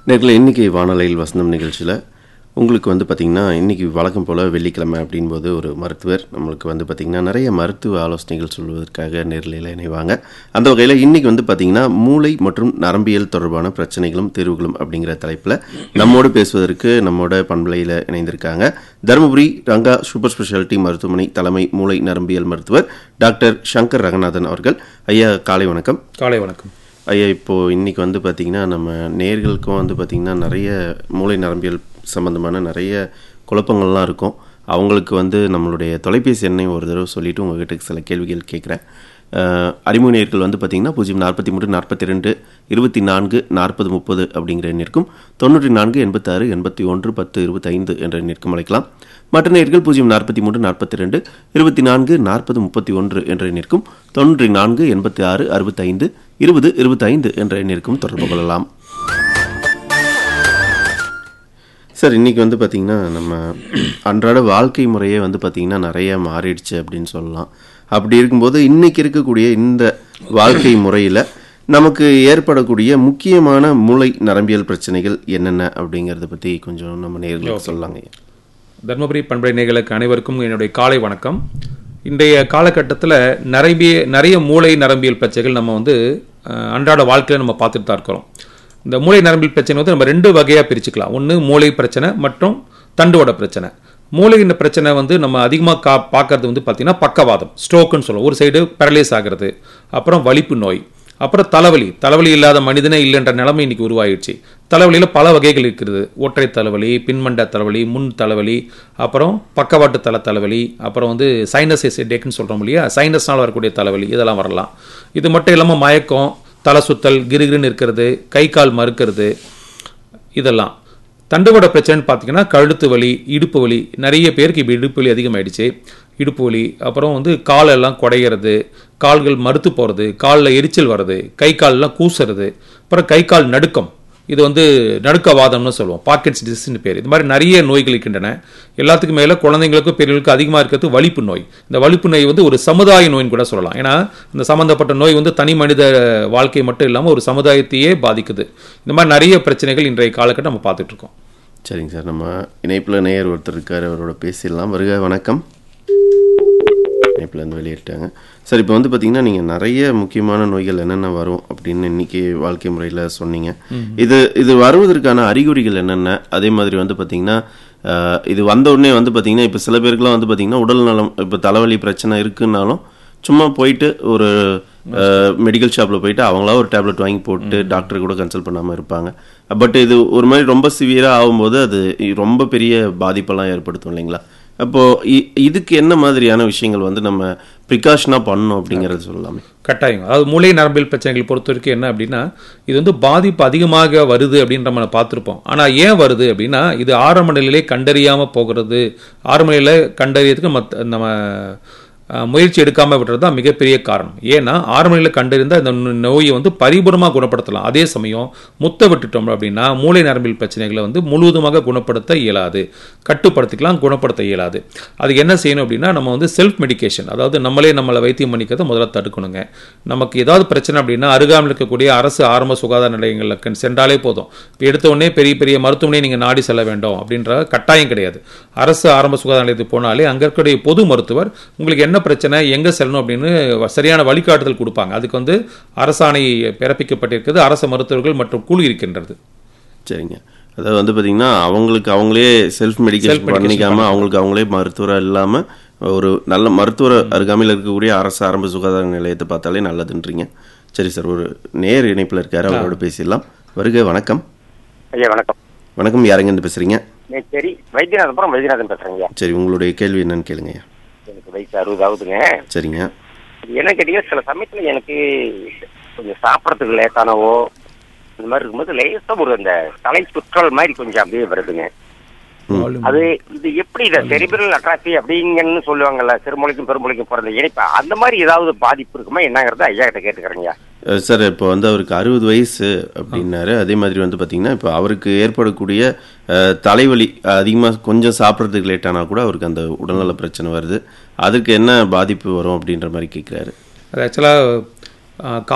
நேரில் இன்றைக்கி வானொலியில் வசந்தம் நிகழ்ச்சியில் உங்களுக்கு வந்து பார்த்திங்கன்னா இன்றைக்கி வழக்கம் போல் வெள்ளிக்கிழமை அப்படின்போது ஒரு மருத்துவர் நம்மளுக்கு வந்து பார்த்திங்கன்னா நிறைய மருத்துவ ஆலோசனைகள் சொல்வதற்காக நேரில் இணைவாங்க அந்த வகையில் இன்றைக்கி வந்து பார்த்திங்கன்னா மூளை மற்றும் நரம்பியல் தொடர்பான பிரச்சனைகளும் தீர்வுகளும் அப்படிங்கிற தலைப்பில் நம்மோடு பேசுவதற்கு நம்மோட பண்பலையில் இணைந்திருக்காங்க தருமபுரி ரங்கா சூப்பர் ஸ்பெஷாலிட்டி மருத்துவமனை தலைமை மூளை நரம்பியல் மருத்துவர் டாக்டர் சங்கர் ரங்கநாதன் அவர்கள் ஐயா காலை வணக்கம் காலை வணக்கம் ஐயா இப்போது இன்றைக்கி வந்து பார்த்திங்கன்னா நம்ம நேர்களுக்கும் வந்து பார்த்திங்கன்னா நிறைய மூளை நரம்பியல் சம்மந்தமான நிறைய குழப்பங்கள்லாம் இருக்கும் அவங்களுக்கு வந்து நம்மளுடைய தொலைபேசி எண்ணை ஒரு தடவை சொல்லிவிட்டு உங்ககிட்ட சில கேள்விகள் கேட்குறேன் அஹ், அறிமுக நேர்கள் வந்து பார்த்திங்கன்னா பூஜ்ஜியம் நாற்பத்தி மூணு நாற்பத்தி ரெண்டு இருபத்தி நான்கு நாற்பது முப்பது அப்படிங்கிற எண்ணிற்கும் தொண்ணூற்றி நான்கு எண்பத்தாறு எண்பத்தி ஒன்று பத்து இருபத்தைந்து என்ற எண்ணிற்கும் அழைக்கலாம் மற்ற நேர்கள் பூஜ்ஜியம் நாற்பத்தி மூன்று நாற்பத்தி ரெண்டு இருபத்தி நான்கு நாற்பது முப்பத்தி ஒன்று என்ற எண்ணிற்கும் தொண்ணூற்றி நான்கு எண்பத்தி ஆறு அறுபத்தைந்து இருபது இருபத்தைந்து என்ற எண்ணிற்கும் தொடர்பு கொள்ளலாம் சார் இன்னைக்கு வந்து பார்த்திங்கன்னா நம்ம அன்றாட வாழ்க்கை முறையே வந்து பார்த்திங்கன்னா நிறைய மாறிடுச்சு அப்படின்னு சொல்லலாம் அப்படி இருக்கும்போது இன்னைக்கு இருக்கக்கூடிய இந்த வாழ்க்கை முறையில் நமக்கு ஏற்படக்கூடிய முக்கியமான மூளை நரம்பியல் பிரச்சனைகள் என்னென்ன அப்படிங்கிறத பற்றி கொஞ்சம் நம்ம நேர்களுக்கு சொல்லலாங்க ஐயா. தர்மபுரி பண்பலை நேயர்களுக்கு அனைவருக்கும் என்னுடைய காலை வணக்கம் இன்றைய காலகட்டத்தில் நிறைய நிறைய மூளை நரம்பியல் பிரச்சனைகள் நம்ம வந்து அஹ், அன்றாட வாழ்க்கையில் நம்ம பார்த்துட்டு தான் இருக்கிறோம் இந்த மூளை நரம்பியல் பிரச்சனை வந்து நம்ம ரெண்டு வகையாக பிரிச்சுக்கலாம் ஒன்று மூளை பிரச்சனை மற்றும் தண்டுவட பிரச்சனை மூளை இந்த பிரச்சனை வந்து நம்ம அதிகமாக கா பார்க்கறது வந்து பார்த்திங்கன்னா பக்கவாதம் ஸ்ட்ரோக்குன்னு சொல்லுவோம் ஒரு சைடு பேரலைஸ் ஆகிறது அப்புறம் வலிப்பு நோய் அப்புறம் தலைவலி தலைவலி இல்லாத மனிதனே இல்லைன்ற நிலைமை இன்னைக்கு உருவாயிடுச்சு தலைவலியில் பல வகைகள் இருக்கிறது ஒற்றை தலைவலி பின்மண்ட தலைவலி முன் தலைவலி அப்புறம் பக்கவாட்டு தலை தலைவலி அப்புறம் வந்து சைனஸ் எசிடேக்னு சொல்கிறோம் இல்லையா சைனஸ்னால் வரக்கூடிய தலைவலி இதெல்லாம் வரலாம் இது மட்டும் இல்லாமல் மயக்கம் தலை சுத்தல் கிருகிருன்னு இருக்கிறது கை கால் மறுக்கிறது இதெல்லாம் தண்டுவட பிரச்சனைன்னு பார்த்தீங்கன்னா கழுத்து வலி இடுப்பு வலி நிறைய பேருக்கு இப்போ இடுப்பு வலி அதிகமாயிடுச்சு இடுப்பு வலி அப்புறம் வந்து காலெல்லாம் குடையிறது கால்கள் மறுத்து போகிறது காலில் எரிச்சல் வர்றது கை கால்லாம் கூசுறது அப்புறம் கை கால் நடுக்கம் இது வந்து நடுக்கவாதம்னு சொல்லுவோம் பாக்கெட்ஸ் டிசீஸ்னு பேர் இது மாதிரி நிறைய நோய்கள் இருக்கின்றன எல்லாத்துக்கும் மேலே குழந்தைங்களுக்கும் பெரியவங்களுக்கும் அதிகமாக இருக்கிறது வலிப்பு நோய் இந்த வலிப்பு நோய் வந்து ஒரு சமுதாய நோயின்னு கூட சொல்லலாம் ஏன்னா இந்த சம்மந்தப்பட்ட நோய் வந்து தனி மனித வாழ்க்கை மட்டும் இல்லாமல் ஒரு சமுதாயத்தையே பாதிக்குது இந்த மாதிரி நிறைய பிரச்சனைகள் இன்றைய காலகட்டம் நம்ம பார்த்துட்டு இருக்கோம் சரிங்க சார் நம்ம இணைப்பில் நேயர் ஒருத்தர் இருக்கார் அவரோட பேசிடலாம் வருக வணக்கம் இணைப்பில் இருந்து வெளியிட்டாங்க சார் இப்போ வந்து பார்த்தீங்கன்னா நீங்கள் நிறைய முக்கியமான நோய்கள் என்னென்ன வரும் அப்படின்னு இன்னைக்கு வாழ்க்கை முறையில் சொன்னீங்க இது இது வருவதற்கான அறிகுறிகள் என்னென்ன அதே மாதிரி வந்து பார்த்தீங்கன்னா ஆஹ், இது வந்த உடனே வந்து பார்த்தீங்கன்னா இப்போ சில பேருக்குலாம் வந்து பார்த்தீங்கன்னா உடல் நலம் இப்போ தலைவலி பிரச்சனை இருக்குன்னாலும் சும்மா போயிட்டு ஒரு மெடிக்கல் ஷாப்பில் போயிட்டு அவங்களா ஒரு டேப்லெட் வாங்கி போட்டு டாக்டர் கூட கன்சல்ட் பண்ணாமல் இருப்பாங்க பட் இது ஒரு மாதிரி ரொம்ப சிவியராக ஆகும்போது அது ரொம்ப பெரிய பாதிப்பெல்லாம் ஏற்படுத்தும் இல்லைங்களா அப்போது இதுக்கு என்ன மாதிரியான விஷயங்கள் வந்து நம்ம ப்ரிகாஷனாக பண்ணணும் அப்படிங்கிறத சொல்லலாமே கட்டாயம் அதாவது மூளை நரம்பியல் பிரச்சனைகள் பொறுத்த வரைக்கும் என்ன அப்படின்னா இது வந்து பாதிப்பு அதிகமாக வருது அப்படின்ற நம்ம பார்த்துருப்போம் ஆனால் ஏன் வருது அப்படின்னா இது ஆரம்ப நிலையிலே கண்டறியாமல் போகிறது ஆரம்ப நிலையில கண்டறியறதுக்கு மத்த நம்ம அஹ், முயற்சி எடுக்காமல் விடுறது தான் மிகப்பெரிய காரணம் ஏன்னா ஆரம்ப நிலையில் கண்டறிந்தால் இந்த நோ- நோயை வந்து பரிபூர்ணமாக குணப்படுத்தலாம் அதே சமயம் முத்த விட்டுட்டோம் அப்படின்னா மூளை நரம்பியல் பிரச்சனைகளை வந்து முழுவதுமாக குணப்படுத்த இயலாது கட்டுப்படுத்திக்கலாம் குணப்படுத்த இயலாது அதுக்கு என்ன செய்யணும் அப்படின்னா நம்ம வந்து செல்ஃப் மெடிகேஷன் அதாவது நம்மளே நம்மளை வைத்தியம் பண்ணிக்கிறத முதல்ல தடுக்கணுங்க நமக்கு ஏதாவது பிரச்சனை அப்படின்னா அருகாமையில் இருக்கக்கூடிய அரசு ஆரம்ப சுகாதார நிலையங்களுக்கு சென்றாலே போதும் இப்போ எடுத்த உடனே பெரிய பெரிய மருத்துவமனை நீங்கள் நாடி செல்ல வேண்டும் அப்படின்ற கட்டாயம் கிடையாது அரசு ஆரம்ப சுகாதார நிலையத்துக்கு போனாலே அங்கே இருக்கக்கூடிய பொது மருத்துவர் உங்களுக்கு என்ன பிரச்சனை எங்கே செல்லணும் அப்படின்னு வ- சரியான வழிகாட்டுதல் கொடுப்பாங்க அதுக்கு வந்து அரசாணை பிறப்பிக்கப்பட்டிருக்கிறது அரசு மருத்துவர்கள் மற்றும் குழு இருக்கின்றது சரிங்க அதாவது வந்து பார்த்தீங்கன்னா அவங்களுக்கு அவங்களே செல்ஃப் மெடிக்கேஷன் பண்ணிக்காம அவங்களுக்கு அவங்களே மருத்துவராக இல்லாமல் ஒரு நல்ல மருத்துவர் அருகாமையில் இருக்கக்கூடிய அரசு ஆரம்ப சுகாதார நிலையத்தை பார்த்தாலே நல்லதுன்றீங்க சரி சார் ஒரு நேர் இணைப்பில் இருக்காரு அவரோட பேசிடலாம் வருக வணக்கம் ஐயா வணக்கம் வணக்கம் யாருங்கன்னு பேசுறீங்க நான் சரி வைத்தியநாதபுரம் வைத்தியநாதன் பேசுறேங்க சரி உங்களுடைய கேள்வி என்னன்னு கேளுங்க ஐயா எனக்கு வயசு அறுபது ஆகுதுங்க சரிங்க இது என்ன கேட்டீங்கன்னா சில சமயத்துல எனக்கு கொஞ்சம் சாப்பிட்றதுக்கு லேட்டானவோ இந்த மாதிரி இருக்கும்போது லேசா ஒரு அந்த தலை சுற்றல் மாதிரி கொஞ்சம் அப்படியே வருதுங்க அது இது எப்படி இதை செரிபிரல் அட்ராஃபி அப்படிங்கன்னு சொல்லுவாங்கல்ல சிறுமொழிக்கும் பெருமொழிக்கும் பிறந்த இணைப்பு அந்த மாதிரி ஏதாவது பாதிப்பு இருக்குமா என்னங்கிறத ஐயா கிட்ட கேட்டுக்கிறேங்க அஹ் சார் இப்போ வந்து அவருக்கு அறுபது வயசு அப்படின்னாரு அதே மாதிரி வந்து பார்த்தீங்கன்னா இப்போ அவருக்கு ஏற்படக்கூடிய அஹ், தலைவலி அதிகமாக கொஞ்சம் சாப்பிட்றதுக்கு லேட் ஆனால் கூட அவருக்கு அந்த உடல்நல பிரச்சனை வருது அதுக்கு என்ன பாதிப்பு வரும் அப்படின்ற மாதிரி கேட்குறாரு அது ஆக்சுவலாக